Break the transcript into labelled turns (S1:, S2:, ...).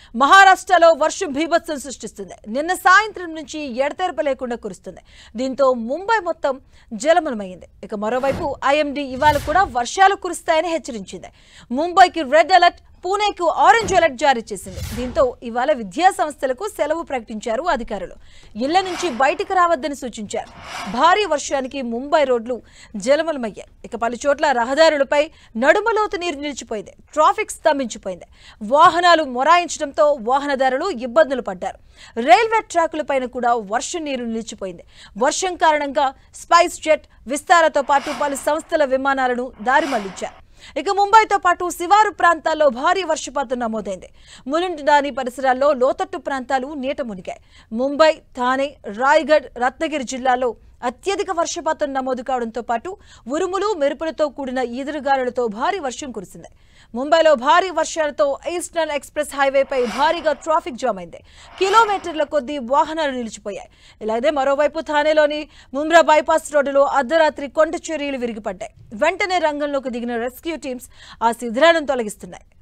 S1: మహారాష్ట్రలో వర్షం భీభత్సం సృష్టిస్తుంది నిన్న సాయంత్రం నుంచి ఎడతెరప లేకుండా కురుస్తుంది దీంతో ముంబై మొత్తం జలమయమైంది ఇక మరోవైపు ఐఎండీ ఇవాళ కూడా వర్షాలు కురుస్తాయని హెచ్చరించింది ముంబైకి రెడ్ అలర్ట్ పూణేకు ఆరెంజ్ అలర్ట్ జారీ చేసింది దీంతో ఇవాళ విద్యా సంస్థలకు సెలవు ప్రకటించారు అధికారులు ఇళ్ల నుంచి బయటికి రావద్దని సూచించారు భారీ వర్షానికి ముంబై రోడ్లు జలమలమయ్యాయి ఇక పలు చోట్ల రహదారులపై నడుమలోతు నీరు నిలిచిపోయింది ట్రాఫిక్ స్తంభించిపోయింది వాహనాలు మొరాయించడంతో వాహనదారులు ఇబ్బందులు పడ్డారు రైల్వే ట్రాకులపైన కూడా వర్షం నీరు నిలిచిపోయింది వర్షం కారణంగా స్పైస్ జెట్ విస్తారతో పాటు పలు సంస్థల విమానాలను దారి మళ్లించారు ఇక ముంబైతో పాటు శివారు ప్రాంతాల్లో భారీ వర్షపాతం నమోదైంది ములుండాని పరిసరాల్లో లోతట్టు ప్రాంతాలు నీట మునిగాయి ముంబై థానే రాయ్గఢ్ రత్నగిరి జిల్లాల్లో అత్యధిక వర్షపాతం నమోదు కావడంతో పాటు ఉరుములు మెరుపులతో కూడిన ఈదురుగాలులతో భారీ వర్షం కురిసింది ముంబైలో భారీ వర్షాలతో ఈస్టర్న్ ఎక్స్ప్రెస్ హైవేపై భారీగా ట్రాఫిక్ జామ్ అయింది కిలోమీటర్ల కొద్దీ వాహనాలు నిలిచిపోయాయి ఇలాగే మరోవైపు థానేలోని ముంబ్రా బైపాస్ రోడ్డులో అర్ధరాత్రి కొండ చర్యలు విరిగిపడ్డాయి వెంటనే రంగంలోకి దిగిన రెస్క్యూ టీమ్స్ ఆ శిథిరాలను తొలగిస్తున్నాయి